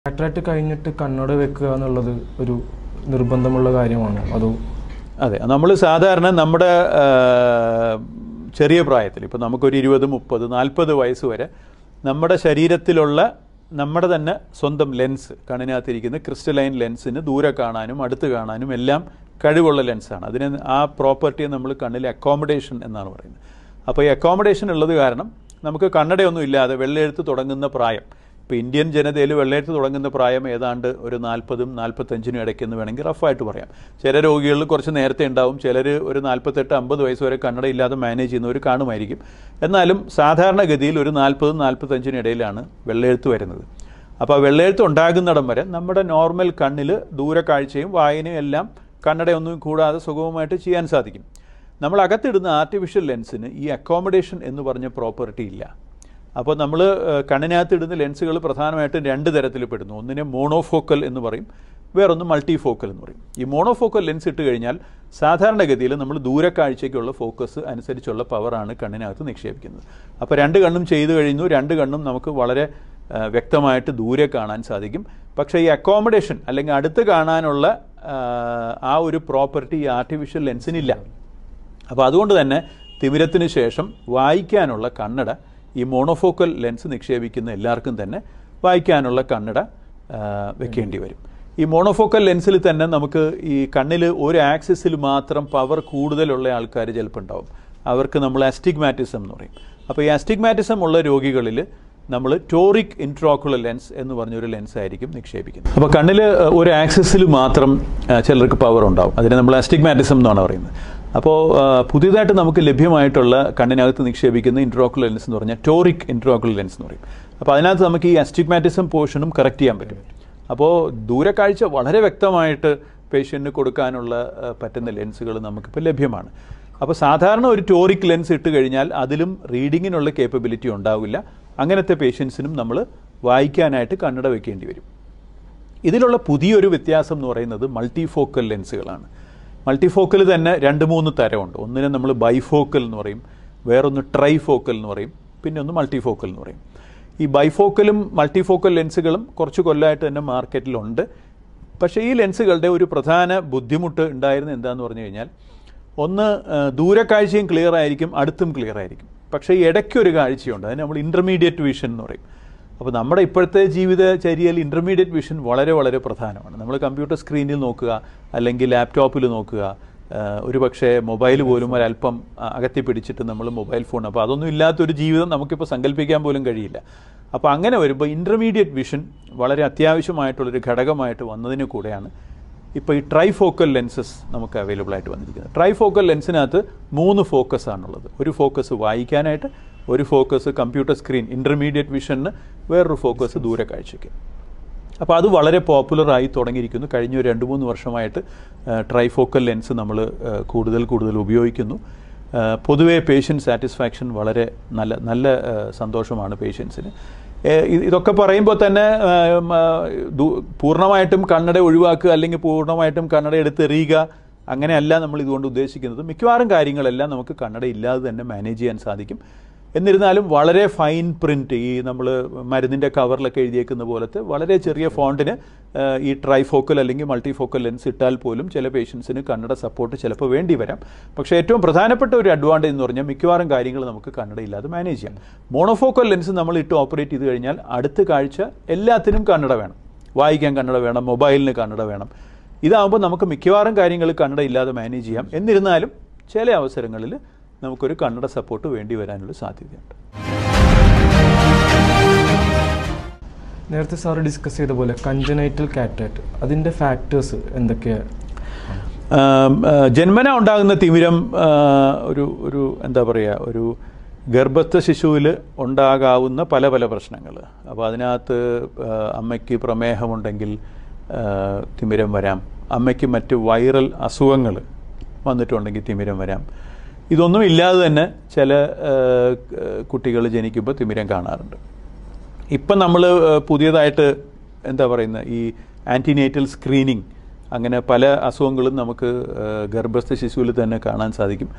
cataract കഴിഞ്ഞിട്ട് കണ്ണട വെക്കുക എന്നുള്ളത് ഒരു നിർബന്ധമുള്ള കാര്യമാണോ അതോ അതെ നമ്മൾ സാധാരണ നമ്മുടെ ആ, ചെറിയ പ്രായത്തിൽ ഇപ്പോൾ നമുക്കൊരു ഇരുപത് മുപ്പത് നാൽപ്പത് വയസ്സ് വരെ നമ്മുടെ ശരീരത്തിലുള്ള നമ്മുടെ തന്നെ സ്വന്തം ലെൻസ് കണ്ണിനകത്തിരിക്കുന്ന ക്രിസ്റ്റലൈൻ ലെൻസിന് ദൂരെ കാണാനും അടുത്ത് കാണാനും എല്ലാം കഴിവുള്ള ലെൻസാണ് അതിന് ആ പ്രോപ്പർട്ടിയെ നമ്മൾ കണ്ണിലെ അക്കോമഡേഷൻ എന്നാണ് പറയുന്നത് അപ്പോൾ ഈ അക്കോമഡേഷൻ ഉള്ളത് കാരണം നമുക്ക് കണ്ണടയൊന്നും ഇല്ലാതെ വെള്ളെഴുത്ത് തുടങ്ങുന്ന പ്രായം ഇപ്പോൾ ഇന്ത്യൻ ജനതയിൽ വെള്ളയെഴുത്ത് തുടങ്ങുന്ന പ്രായം ഏതാണ്ട് ഒരു നാൽപ്പതും നാൽപ്പത്തഞ്ചിനും ഇടയ്ക്കെന്ന് വേണമെങ്കിൽ റഫായിട്ട് പറയാം ചില രോഗികളിൽ കുറച്ച് നേരത്തെ ഉണ്ടാവും ചിലർ ഒരു നാൽപ്പത്തെട്ട് അമ്പത് വയസ്സ് വരെ കണ്ണട ഇല്ലാതെ മാനേജ് ചെയ്യുന്നവർ കാണുമായിരിക്കും എന്നാലും സാധാരണഗതിയിൽ ഒരു നാൽപ്പതും നാൽപ്പത്തഞ്ചിനും ഇടയിലാണ് വെള്ളയെഴുത്ത് വരുന്നത് അപ്പോൾ ആ വെള്ളയെഴുത്ത് ഉണ്ടാകുന്നിടം വരെ നമ്മുടെ നോർമൽ കണ്ണിൽ ദൂരക്കാഴ്ചയും വായനയും എല്ലാം കണ്ണടയൊന്നും കൂടാതെ സുഗമമായിട്ട് ചെയ്യാൻ സാധിക്കും നമ്മൾ അകത്തിടുന്ന ആർട്ടിഫിഷ്യൽ ലെൻസിന് ഈ അക്കോമഡേഷൻ എന്ന് പറഞ്ഞ പ്രോപ്പർട്ടി ഇല്ല അപ്പോൾ നമ്മൾ കണ്ണിനകത്ത് ഇടുന്ന ലെൻസുകൾ പ്രധാനമായിട്ടും രണ്ട് തരത്തിൽ പെടുന്നു ഒന്നിനെ മോണോഫോക്കൽ എന്ന് പറയും വേറൊന്ന് മൾട്ടിഫോക്കൽ എന്ന് പറയും ഈ മോണോഫോക്കൽ ലെൻസ് ഇട്ട് കഴിഞ്ഞാൽ സാധാരണഗതിയിൽ നമ്മൾ ദൂരക്കാഴ്ചയ്ക്കുള്ള ഫോക്കസ് അനുസരിച്ചുള്ള പവറാണ് കണ്ണിനകത്ത് നിക്ഷേപിക്കുന്നത് അപ്പോൾ രണ്ട് കണ്ണും ചെയ്തു കഴിഞ്ഞു രണ്ട് കണ്ണും നമുക്ക് വളരെ ആ, വ്യക്തമായിട്ട് ദൂരെ കാണാൻ സാധിക്കും പക്ഷേ ഈ അക്കോമഡേഷൻ അല്ലെങ്കിൽ അടുത്ത് കാണാനുള്ള ആ, ആ ഒരു പ്രോപ്പർട്ടി ഈ ആർട്ടിഫിഷ്യൽ ലെൻസിനില്ല അപ്പോൾ അതുകൊണ്ട് തന്നെ തിമിരത്തിന് ശേഷം വായിക്കാനുള്ള കണ്ണട ഈ മോണോഫോക്കൽ ലെൻസ് നിക്ഷേപിക്കുന്ന എല്ലാവർക്കും തന്നെ വായിക്കാനുള്ള കണ്ണട ആ, വെക്കേണ്ടി വരും ഈ മോണോഫോക്കൽ ലെൻസിൽ തന്നെ നമുക്ക് ഈ കണ്ണിൽ ഒരു ആക്സിസിൽ മാത്രം പവർ കൂടുതലുള്ള ആൾക്കാർ ചിലപ്പോൾ ഉണ്ടാവും അവർക്ക് നമ്മൾ അസ്റ്റിഗ്മാറ്റിസം എന്ന് പറയും അപ്പോൾ ഈ അസ്റ്റിഗ്മാറ്റിസം ഉള്ള രോഗികളിൽ നമ്മൾ ടോറിക് ഇൻട്രോക്കുലർ ലെൻസ് എന്ന് പറഞ്ഞൊരു ലെൻസ് ആയിരിക്കും നിക്ഷേപിക്കുന്നത് അപ്പോൾ കണ്ണിൽ ഒരു ആക്സിസിൽ മാത്രം ആ, ചിലർക്ക് പവർ ഉണ്ടാവും അതിനെ നമ്മൾ അസ്റ്റിഗ്മാറ്റിസം എന്നാണ് പറയുന്നത് അപ്പോൾ ആ, പുതിയതായിട്ട് നമുക്ക് ലഭ്യമായിട്ടുള്ള കണ്ണിനകത്ത് നിക്ഷേപിക്കുന്ന ഇൻട്രോക്കുലർ ലെൻസ് എന്ന് പറഞ്ഞാൽ ടോറിക് ഇൻട്രോക്കുലർ ലെൻസ് എന്ന് പറയും അപ്പോൾ അതിനകത്ത് നമുക്ക് ഈ അസ്റ്റിഗ്മാറ്റിസം പോർഷനും കറക്റ്റ് ചെയ്യാൻ പറ്റും അപ്പോൾ ദൂരക്കാഴ്ച വളരെ വ്യക്തമായിട്ട് പേഷ്യൻറ്റിന് കൊടുക്കാനുള്ള ആ, പറ്റുന്ന ലെൻസുകൾ നമുക്കിപ്പോൾ ലഭ്യമാണ് അപ്പോൾ സാധാരണ ഒരു ടോറിക് ലെൻസ് ഇട്ട് കഴിഞ്ഞാൽ അതിലും റീഡിങ്ങിനുള്ള കേപ്പബിലിറ്റി ഉണ്ടാവില്ല അങ്ങനത്തെ പേഷ്യൻസിനും നമ്മൾ വായിക്കാനായിട്ട് കണ്ണട വെക്കേണ്ടി വരും ഇതിലുള്ള പുതിയൊരു വ്യത്യാസം എന്ന് പറയുന്നത് മൾട്ടിഫോക്കൽ ലെൻസുകളാണ് മൾട്ടിഫോക്കൽ തന്നെ രണ്ട് മൂന്ന് തരമുണ്ട് ഒന്നിനെ നമ്മൾ ബൈഫോക്കൽ എന്ന് പറയും വേറൊന്ന് ട്രൈഫോക്കൽ എന്ന് പറയും പിന്നെ ഒന്ന് മൾട്ടിഫോക്കൽ എന്ന് പറയും ഈ ബൈഫോക്കലും മൾട്ടിഫോക്കൽ ലെൻസുകളും കുറച്ച് കൊല്ലമായിട്ട് തന്നെ മാർക്കറ്റിലുണ്ട് പക്ഷേ ഈ ലെൻസുകളുടെ ഒരു പ്രധാന ബുദ്ധിമുട്ട് ഉണ്ടായിരുന്നത് എന്താണെന്ന് പറഞ്ഞു കഴിഞ്ഞാൽ ഒന്ന് ആ, ദൂരക്കാഴ്ചയും ക്ലിയർ ആയിരിക്കും അടുത്തും ക്ലിയർ ആയിരിക്കും പക്ഷേ ഈ ഇടയ്ക്കൊരു കാഴ്ചയുണ്ട് അതിന് നമ്മൾ ഇൻ്റർമീഡിയറ്റ് വിഷൻ എന്ന് പറയും അപ്പോൾ നമ്മുടെ ഇപ്പോഴത്തെ ജീവിതചര്യയിൽ ഇൻ്റർമീഡിയറ്റ് വിഷൻ വളരെ വളരെ പ്രധാനമാണ് നമ്മൾ കമ്പ്യൂട്ടർ സ്ക്രീനിൽ നോക്കുക അല്ലെങ്കിൽ ലാപ്ടോപ്പിൽ നോക്കുക ഒരു പക്ഷേ മൊബൈൽ പോലും ഒരല്പം ആ, അകത്തി പിടിച്ചിട്ട് നമ്മൾ മൊബൈൽ ഫോൺ അപ്പോൾ അതൊന്നും ഇല്ലാത്തൊരു ജീവിതം നമുക്കിപ്പോൾ സങ്കല്പിക്കാൻ പോലും കഴിയില്ല അപ്പോൾ അങ്ങനെ വരുമ്പോൾ ഇൻ്റർമീഡിയറ്റ് വിഷൻ വളരെ അത്യാവശ്യമായിട്ടുള്ളൊരു ഘടകമായിട്ട് വന്നതിന് കൂടെയാണ് ഇപ്പോൾ ഈ ട്രൈഫോക്കൽ ലെൻസസ് നമുക്ക് അവൈലബിൾ ആയിട്ട് വന്നിരിക്കുന്നത് ട്രൈഫോക്കൽ ലെൻസിനകത്ത് മൂന്ന് ഫോക്കസ് ആണുള്ളത് ഒരു ഫോക്കസ് വായിക്കാനായിട്ട് ഒരു ഫോക്കസ് കമ്പ്യൂട്ടർ സ്ക്രീൻ ഇൻ്റർമീഡിയറ്റ് വിഷന് വേറൊരു ഫോക്കസ് ദൂരക്കാഴ്ചയ്ക്ക് അപ്പോൾ അത് വളരെ പോപ്പുലറായി തുടങ്ങിയിരിക്കുന്നു കഴിഞ്ഞ ഒരു രണ്ട് മൂന്ന് വർഷമായിട്ട് ട്രൈഫോക്കൽ ലെൻസ് നമ്മൾ കൂടുതൽ കൂടുതൽ ഉപയോഗിക്കുന്നു ആ, പൊതുവേ പേഷ്യൻ്റ് സാറ്റിസ്ഫാക്ഷൻ വളരെ നല്ല നല്ല ആ, സന്തോഷമാണ് പേഷ്യൻസിന് ഇതൊക്കെ പറയുമ്പോൾ തന്നെ ആ, ഉം, ആ, ദു- പൂർണ്ണമായിട്ടും കണ്ണട ഒഴിവാക്കുക അല്ലെങ്കിൽ പൂർണ്ണമായിട്ടും കണ്ണട എടുത്തെറിയുക അങ്ങനെയല്ല നമ്മൾ ഇതുകൊണ്ട് ഉദ്ദേശിക്കുന്നത് മിക്കവാറും കാര്യങ്ങളെല്ലാം നമുക്ക് കണ്ണട ഇല്ലാതെ തന്നെ മാനേജ് ചെയ്യാൻ സാധിക്കും എന്നിരുന്നാലും വളരെ ഫൈൻ പ്രിൻറ്റ് ഈ നമ്മൾ മരുന്നിൻ്റെ കവറിലൊക്കെ എഴുതിയേക്കുന്ന പോലത്തെ വളരെ ചെറിയ ഫോണ്ടിന് ആ, ഈ ട്രൈഫോക്കൽ അല്ലെങ്കിൽ മൾട്ടിഫോക്കൽ ലെൻസ് ഇട്ടാൽ പോലും ചില പേഷ്യൻസിന് കണ്ണട സപ്പോർട്ട് ചിലപ്പോൾ വേണ്ടി വരാം പക്ഷേ ഏറ്റവും പ്രധാനപ്പെട്ട ഒരു അഡ്വാൻറ്റേജ് എന്ന് പറഞ്ഞാൽ മിക്കവാറും കാര്യങ്ങൾ നമുക്ക് കണ്ണട ഇല്ലാതെ മാനേജ് ചെയ്യാം മോണോഫോക്കൽ ലെൻസ് നമ്മൾ ഇട്ട് ഓപ്പറേറ്റ് ചെയ്ത് കഴിഞ്ഞാൽ അടുത്ത കാഴ്ച എല്ലാത്തിനും കണ്ണട വേണം വായിക്കാൻ കണ്ണട വേണം മൊബൈലിന് കണ്ണട വേണം ഇതാകുമ്പോൾ നമുക്ക് മിക്കവാറും കാര്യങ്ങൾ കണ്ണട ഇല്ലാതെ മാനേജ് ചെയ്യാം എന്നിരുന്നാലും ചില അവസരങ്ങളിൽ നമുക്കൊരു കണ്ണട സപ്പോർട്ട് വേണ്ടി വരാനുള്ള സാധ്യതയുണ്ട് നേരത്തെ സാറ് ഡിസ്കസ് ചെയ്ത പോലെ കഞ്ചനൈറ്റൽ കാറ്ററാക്ട് അതിൻ്റെ ഫാക്ടേഴ്സ് എന്തൊക്കെയാണ് ആം, ആ, ജന്മന ഉണ്ടാകുന്ന തിമിരം ആ, ഒരു ഒരു എന്താ പറയുക ഒരു ഗർഭസ്ഥ ശിശുവിൽ ഉണ്ടാകാവുന്ന പല പല പ്രശ്നങ്ങൾ അപ്പോൾ അതിനകത്ത് ആ, അമ്മയ്ക്ക് പ്രമേഹമുണ്ടെങ്കിൽ ആ, തിമിരം വരാം അമ്മയ്ക്ക് മറ്റ് വൈറൽ അസുഖങ്ങൾ വന്നിട്ടുണ്ടെങ്കിൽ തിമിരം വരാം ഇതൊന്നും ഇല്ലാതെ തന്നെ ചില കുട്ടികൾ ജനിക്കുമ്പോൾ തിമിരം കാണാറുണ്ട് ഇപ്പം നമ്മൾ പുതിയതായിട്ട് എന്താ പറയുന്നത് ഈ ആൻറ്റിനേറ്റൽ സ്ക്രീനിങ് അങ്ങനെ പല അസുഖങ്ങളും നമുക്ക് ആ, ഗർഭസ്ഥ ശിശുവിൽ തന്നെ കാണാൻ സാധിക്കും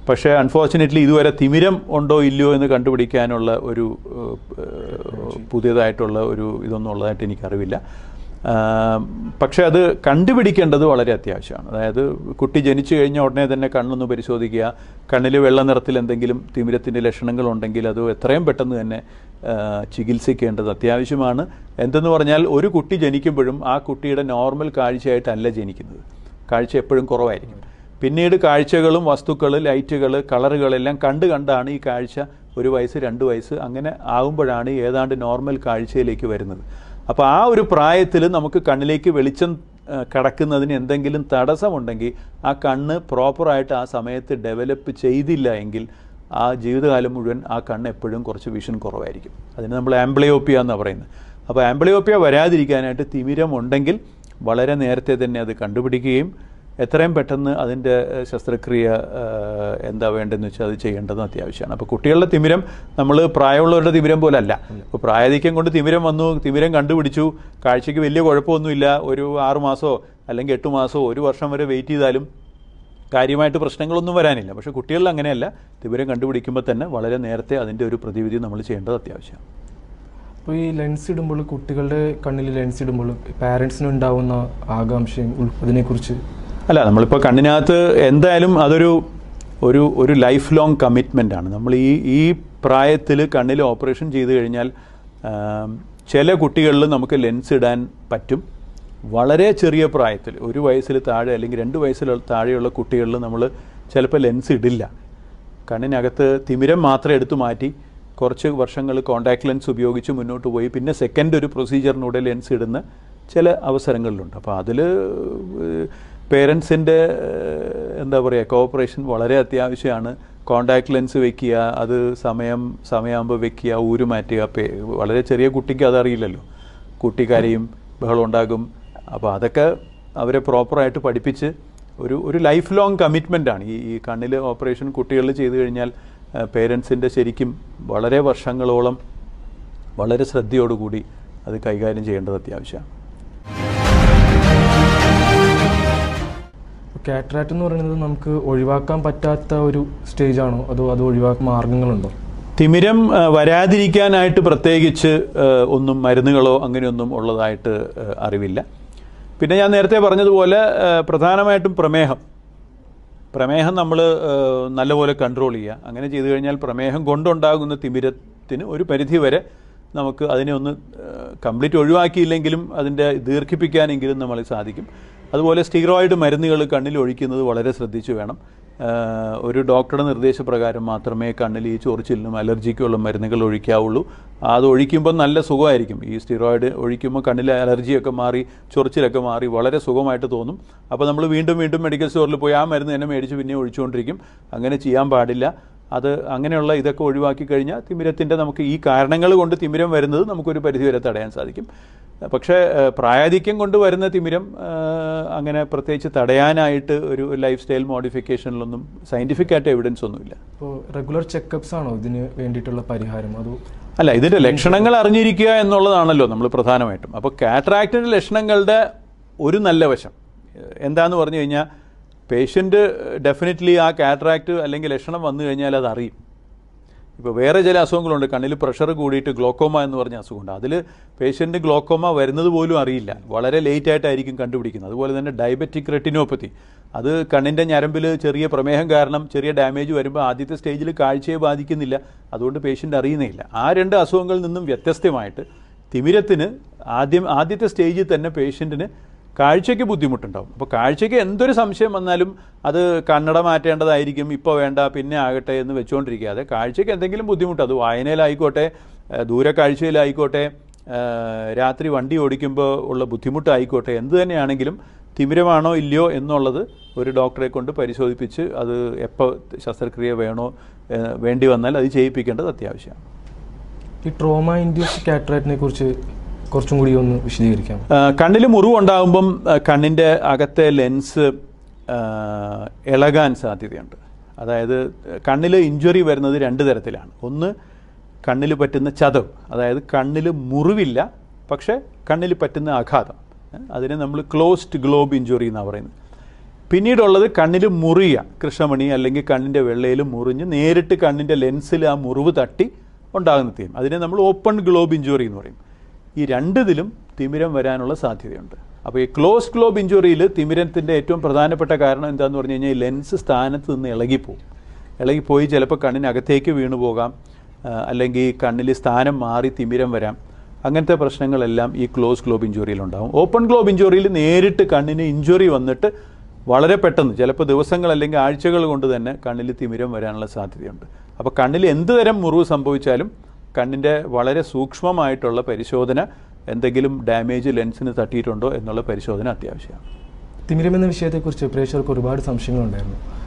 പക്ഷേ അൺഫോർച്ചുനേറ്റ്ലി ഇതുവരെ തിമിരം ഉണ്ടോ ഇല്ലയോ എന്ന് കണ്ടുപിടിക്കാനുള്ള ഒരു ഏഹ്, ഏഹ്, പുതിയതായിട്ടുള്ള ഒരു ഇതൊന്നും ഉള്ളതായിട്ട് എനിക്കറിവില്ല ആം, പക്ഷേ അത് കണ്ടുപിടിക്കേണ്ടത് വളരെ അത്യാവശ്യമാണ് അതായത് കുട്ടി ജനിച്ചു കഴിഞ്ഞ ഉടനെ തന്നെ കണ്ണൊന്ന് പരിശോധിക്കുക കണ്ണിൽ വെള്ള നിറത്തിൽ എന്തെങ്കിലും തിമിരത്തിൻ്റെ ലക്ഷണങ്ങളുണ്ടെങ്കിൽ അത് എത്രയും പെട്ടെന്ന് തന്നെ ആ, ചികിത്സിക്കേണ്ടത് അത്യാവശ്യമാണ് എന്തെന്ന് പറഞ്ഞാൽ ഒരു കുട്ടി ജനിക്കുമ്പോഴും ആ കുട്ടിയുടെ നോർമൽ കാഴ്ചയായിട്ടല്ല ജനിക്കുന്നത് കാഴ്ച എപ്പോഴും കുറവായിരിക്കും പിന്നീട് കാഴ്ചകളും വസ്തുക്കൾ ലൈറ്റുകൾ കളറുകളെല്ലാം കണ്ട് കണ്ടാണ് ഈ കാഴ്ച ഒരു വയസ്സ് രണ്ട് വയസ്സ് അങ്ങനെ ആകുമ്പോഴാണ് ഏതാണ്ട് നോർമൽ കാഴ്ചയിലേക്ക് വരുന്നത് അപ്പോൾ ആ ഒരു പ്രായത്തിൽ നമുക്ക് കണ്ണിലേക്ക് വെളിച്ചം ആ, കടക്കുന്നതിന് എന്തെങ്കിലും തടസ്സമുണ്ടെങ്കിൽ ആ കണ്ണ് പ്രോപ്പറായിട്ട് ആ സമയത്ത് ഡെവലപ്പ് ചെയ്തില്ല എങ്കിൽ ആ ജീവിതകാലം മുഴുവൻ ആ കണ്ണ് എപ്പോഴും കുറച്ച് വിഷൻ കുറവായിരിക്കും അതിന് നമ്മൾ ആംബ്ലയോപ്പിയ എന്നാണ് പറയുന്നത് അപ്പോൾ ആംബ്ലയോപ്പിയ വരാതിരിക്കാനായിട്ട് തിമിരം ഉണ്ടെങ്കിൽ വളരെ നേരത്തെ തന്നെ അത് കണ്ടുപിടിക്കുകയും എത്രയും പെട്ടെന്ന് അതിൻ്റെ ഏഹ്, ശസ്ത്രക്രിയ ഏഹ്, എന്താ വേണ്ടതെന്ന് വെച്ചാൽ അത് ചെയ്യേണ്ടത് അത്യാവശ്യമാണ് അപ്പോൾ കുട്ടികളുടെ തിമിരം നമ്മൾ പ്രായമുള്ളവരുടെ തിമിരം പോലെ അല്ല ഇപ്പോൾ പ്രായാധിക്യം കൊണ്ട് തിമിരം വന്നു തിമിരം കണ്ടുപിടിച്ചു കാഴ്ചയ്ക്ക് വലിയ കുഴപ്പമൊന്നുമില്ല ഒരു ആറ് മാസമോ അല്ലെങ്കിൽ എട്ട് മാസമോ ഒരു വർഷം വരെ വെയിറ്റ് ചെയ്താലും കാര്യമായിട്ട് പ്രശ്നങ്ങളൊന്നും വരാനില്ല പക്ഷേ കുട്ടികളിൽ അങ്ങനെയല്ല തിമിരം കണ്ടുപിടിക്കുമ്പോൾ തന്നെ വളരെ നേരത്തെ അതിൻ്റെ ഒരു പ്രതിവിധി നമ്മൾ ചെയ്യേണ്ടത് അത്യാവശ്യമാണ് അപ്പോൾ ഈ ലെൻസ് ഇടുമ്പോൾ കുട്ടികളുടെ കണ്ണിൽ ലെൻസ് ഇടുമ്പോൾ പാരൻസിന് ഉണ്ടാവുന്ന ആകാംക്ഷയും ഉൾ- അതിനെക്കുറിച്ച് അല്ല നമ്മളിപ്പോൾ കണ്ണിനകത്ത് എന്തായാലും അതൊരു ഒരു ഒരു ലൈഫ് ലോങ് കമ്മിറ്റ്മെൻ്റ് ആണ് നമ്മൾ ഈ ഈ പ്രായത്തിൽ കണ്ണിൽ ഓപ്പറേഷൻ ചെയ്ത് കഴിഞ്ഞാൽ ആം, ചില കുട്ടികളിൽ നമുക്ക് ലെൻസ് ഇടാൻ പറ്റും വളരെ ചെറിയ പ്രായത്തിൽ ഒരു വയസ്സിൽ താഴെ അല്ലെങ്കിൽ രണ്ട് വയസ്സിൽ താഴെയുള്ള കുട്ടികളിൽ നമ്മൾ ചിലപ്പോൾ ലെൻസ് ഇടില്ല കണ്ണിനകത്ത് തിമിരം മാത്രം എടുത്തു മാറ്റി കുറച്ച് വർഷങ്ങൾ കോണ്ടാക്ട് ലെൻസ് ഉപയോഗിച്ച് മുന്നോട്ട് പോയി പിന്നെ സെക്കൻഡ് ഒരു പ്രൊസീജിയറിനൂടെ ലെൻസ് ഇടുന്ന ചില അവസരങ്ങളിലുണ്ട് അപ്പോൾ അതിൽ പേരൻസിൻ്റെ എന്താ പറയുക കോപ്പറേഷൻ വളരെ അത്യാവശ്യമാണ് കോണ്ടാക്ട് ലെൻസ് വെക്കുക അത് സമയം സമയമാകുമ്പോൾ വെക്കുക ഊര് മാറ്റുക പേ വളരെ ചെറിയ കുട്ടിക്ക് അതറിയില്ലല്ലോ കുട്ടിക്കാരെയും ബഹളം ഉണ്ടാകും അപ്പോൾ അതൊക്കെ അവരെ പ്രോപ്പറായിട്ട് പഠിപ്പിച്ച് ഒരു ഒരു ലൈഫ് ലോങ് കമ്മിറ്റ്മെൻ്റ് ആണ് ഈ ഈ കണ്ണിൽ ഓപ്പറേഷൻ കുട്ടികളിൽ ചെയ്തു കഴിഞ്ഞാൽ പേരൻസിൻ്റെ ശരിക്കും വളരെ വർഷങ്ങളോളം വളരെ ശ്രദ്ധയോടുകൂടി അത് കൈകാര്യം ചെയ്യേണ്ടത് അത്യാവശ്യമാണ് കാറ്ററാക്ട് എന്ന് പറയുന്നത് നമുക്ക് ഒഴിവാക്കാൻ പറ്റാത്ത ഒരു സ്റ്റേജ് ആണോ അതോ അത് ഒഴിവാക്കാൻ മാർഗങ്ങളുണ്ടോ തിമിരം ആ, വരാതിരിക്കാനായിട്ട് പ്രത്യേകിച്ച് ആ, ഒന്നും മരുന്നുകളോ അങ്ങനെയൊന്നും ഉള്ളതായിട്ട് ആ, അറിവില്ല പിന്നെ ഞാൻ നേരത്തെ പറഞ്ഞതുപോലെ ആ, പ്രധാനമായിട്ടും പ്രമേഹം പ്രമേഹം നമ്മൾ നല്ലപോലെ കൺട്രോൾ ചെയ്യുക അങ്ങനെ ചെയ്തു കഴിഞ്ഞാൽ പ്രമേഹം കൊണ്ടുണ്ടാകുന്ന തിമിരത്തിന് ഒരു പരിധി വരെ നമുക്ക് അതിനെ ഒന്ന് കംപ്ലീറ്റ് ഒഴിവാക്കിയില്ലെങ്കിലും അതിൻ്റെ ദീർഘിപ്പിക്കാനെങ്കിലും നമ്മൾ സാധിക്കും അതുപോലെ സ്റ്റീറോയിഡ് മരുന്നുകൾ കണ്ണിൽ ഒഴിക്കുന്നത് വളരെ ശ്രദ്ധിച്ചു വേണം ആ, ഒരു ഡോക്ടറുടെ നിർദ്ദേശപ്രകാരം മാത്രമേ കണ്ണിൽ ഈ ചൊറിച്ചിലിനും അലർജിക്കുള്ള മരുന്നുകൾ ഒഴിക്കാവുള്ളൂ അത് ഒഴിക്കുമ്പോൾ നല്ല സുഖമായിരിക്കും ഈ സ്റ്റിറോയിഡ് ഒഴിക്കുമ്പോൾ കണ്ണിലെ അലർജിയൊക്കെ മാറി ചൊറിച്ചിലൊക്കെ മാറി വളരെ സുഖമായിട്ട് തോന്നും അപ്പോൾ നമ്മൾ വീണ്ടും വീണ്ടും മെഡിക്കൽ സ്റ്റോറിൽ പോയി ആ മരുന്ന് തന്നെ മേടിച്ച് പിന്നെ ഒഴിച്ചുകൊണ്ടിരിക്കും അങ്ങനെ ചെയ്യാൻ പാടില്ല അത് അങ്ങനെയുള്ള ഇതൊക്കെ ഒഴിവാക്കി കഴിഞ്ഞാൽ തിമിരത്തിൻ്റെ നമുക്ക് ഈ കാരണങ്ങൾ കൊണ്ട് തിമിരം വരുന്നത് നമുക്കൊരു പരിധി വരെ തടയാൻ സാധിക്കും പക്ഷേ ഏഹ്, പ്രായാധിക്യം കൊണ്ട് വരുന്ന തിമിരം ഏഹ്, അങ്ങനെ പ്രത്യേകിച്ച് തടയാനായിട്ട് ഒരു ലൈഫ് സ്റ്റൈൽ മോഡിഫിക്കേഷനിലൊന്നും സയൻറ്റിഫിക് ആയിട്ട് എവിഡൻസ് ഒന്നുമില്ല അപ്പോൾ റെഗുലർ ചെക്കപ്സ് ആണോ ഇതിന് വേണ്ടിയിട്ടുള്ള പരിഹാരം അതോ അല്ല ഇതിൻ്റെ ലക്ഷണങ്ങൾ അറിഞ്ഞിരിക്കുക എന്നുള്ളതാണല്ലോ നമ്മൾ പ്രധാനമായിട്ടും അപ്പോൾ കാറ്ററാക്റ്റിൻ്റെ ലക്ഷണങ്ങളുടെ ഒരു നല്ല വശം ഏഹ്, എന്താന്ന് പറഞ്ഞു കഴിഞ്ഞാൽ പേഷ്യൻ്റ് ഡെഫിനറ്റ്ലി ആ കാറ്ററാക്റ്റ് അല്ലെങ്കിൽ ലക്ഷണം വന്നു കഴിഞ്ഞാൽ അത് അറിയും ഇപ്പോൾ വേറെ ചില അസുഖങ്ങളുണ്ട് കണ്ണിൽ പ്രഷർ കൂടിയിട്ട് ഗ്ലോക്കോമ എന്ന് പറഞ്ഞ അസുഖമുണ്ട് അതിൽ പേഷ്യൻ്റ് ഗ്ലോക്കോമ വരുന്നത് പോലും അറിയില്ല വളരെ ലേറ്റ് ആയിട്ടായിരിക്കും കണ്ടുപിടിക്കുന്നത് അതുപോലെ തന്നെ ഡയബറ്റിക് റെറ്റിനോപ്പത്തി അത് കണ്ണിൻ്റെ ഞരമ്പിൽ ചെറിയ പ്രമേഹം കാരണം ചെറിയ ഡാമേജ് വരുമ്പോൾ ആദ്യത്തെ സ്റ്റേജിൽ കാഴ്ചയെ ബാധിക്കുന്നില്ല അതുകൊണ്ട് പേഷ്യൻ്റ് അറിയുന്നില്ല ആ രണ്ട് അസുഖങ്ങളിൽ നിന്നും വ്യത്യസ്തമായിട്ട് തിമിരത്തിന് ആദ്യം ആദ്യത്തെ സ്റ്റേജിൽ തന്നെ പേഷ്യൻറ്റിന് കാഴ്ചയ്ക്ക് ബുദ്ധിമുട്ടുണ്ടാവും അപ്പോൾ കാഴ്ചയ്ക്ക് എന്തൊരു സംശയം വന്നാലും അത് കണ്ണട മാറ്റേണ്ടതായിരിക്കും ഇപ്പോൾ വേണ്ട പിന്നെ ആകട്ടെ എന്ന് വെച്ചുകൊണ്ടിരിക്കാതെ കാഴ്ചയ്ക്ക് എന്തെങ്കിലും ബുദ്ധിമുട്ട് അത് വായനയിലായിക്കോട്ടെ ഏഹ് ദൂരെ കാഴ്ചയിലായിക്കോട്ടെ ഏഹ് രാത്രി വണ്ടി ഓടിക്കുമ്പോൾ ഉള്ള ബുദ്ധിമുട്ടായിക്കോട്ടെ എന്ത് തന്നെയാണെങ്കിലും തിമിരമാണോ ഇല്ലയോ എന്നുള്ളത് ഒരു ഡോക്ടറെ കൊണ്ട് പരിശോധിപ്പിച്ച് അത് എപ്പോൾ ശസ്ത്രക്രിയ വേണോ ഏഹ് വേണ്ടി വന്നാൽ അത് ചെയ്യിപ്പിക്കേണ്ടത് അത്യാവശ്യമാണ് ഈ ട്രോമ ഇൻഡ്യൂസ്ഡ് കാറ്ററാക്റ്റിനെ കുറിച്ച് കുറച്ചും കൂടി ഒന്ന് വിശദീകരിക്കാം കണ്ണിൽ മുറിവുണ്ടാകുമ്പം ആ, കണ്ണിൻ്റെ അകത്തെ ലെൻസ് ആ, ഇളകാൻ സാധ്യതയുണ്ട് അതായത് കണ്ണിൽ ഇഞ്ചുറി വരുന്നത് രണ്ട് തരത്തിലാണ് ഒന്ന് കണ്ണിൽ പറ്റുന്ന ചതവ് അതായത് കണ്ണിൽ മുറിവില്ല പക്ഷേ കണ്ണിൽ പറ്റുന്ന ആഘാതം ഏ, അതിനെ നമ്മൾ ക്ലോസ്ഡ് ഗ്ലോബ് ഇഞ്ചുറി എന്നാണ് പറയുന്നത് പിന്നീടുള്ളത് കണ്ണിൽ മുറിയ കൃഷ്ണമണി അല്ലെങ്കിൽ കണ്ണിൻ്റെ വെള്ളയിൽ മുറിഞ്ഞ് നേരിട്ട് കണ്ണിൻ്റെ ലെൻസിൽ ആ മുറിവ് തട്ടി ഉണ്ടാകുന്ന തീം അതിനെ നമ്മൾ ഓപ്പൺ ഗ്ലോബ് ഇഞ്ചുറി എന്ന് പറയും ഈ രണ്ടിതിലും തിമിരം വരാനുള്ള സാധ്യതയുണ്ട് അപ്പോൾ ഈ ക്ലോസ് ഗ്ലോബ് ഇഞ്ചുറിയിൽ തിമിരത്തിൻ്റെ ഏറ്റവും പ്രധാനപ്പെട്ട കാരണം എന്താണെന്ന് പറഞ്ഞു കഴിഞ്ഞാൽ ഈ ലെൻസ് സ്ഥാനത്ത് നിന്ന് ഇളകിപ്പോവും ഇളകിപ്പോയി ചിലപ്പോൾ കണ്ണിനകത്തേക്ക് വീണു പോകാം ആ, അല്ലെങ്കിൽ കണ്ണിൽ സ്ഥാനം മാറി തിമിരം വരാം അങ്ങനത്തെ പ്രശ്നങ്ങളെല്ലാം ഈ ക്ലോസ് ഗ്ലോബ് ഇഞ്ചുറിയിൽ ഉണ്ടാകും ഓപ്പൺ ഗ്ലോബ് ഇഞ്ചുറിയിൽ നേരിട്ട് കണ്ണിന് ഇഞ്ചുറി വന്നിട്ട് വളരെ പെട്ടെന്ന് ചിലപ്പോൾ ദിവസങ്ങൾ അല്ലെങ്കിൽ ആഴ്ചകൾ കൊണ്ട് തന്നെ കണ്ണിൽ തിമിരം വരാനുള്ള സാധ്യതയുണ്ട് അപ്പോൾ കണ്ണിൽ എന്ത് തരം മുറിവ് സംഭവിച്ചാലും കണ്ണിൻ്റെ വളരെ സൂക്ഷ്മമായിട്ടുള്ള പരിശോധന എന്തെങ്കിലും ഡാമേജ് ലെൻസിന് തട്ടിയിട്ടുണ്ടോ എന്നുള്ള പരിശോധന അത്യാവശ്യമാണ് തിമിരം എന്ന വിഷയത്തെക്കുറിച്ച് പ്രേക്ഷകർക്ക് ഒരുപാട് സംശയങ്ങളുണ്ടായിരുന്നു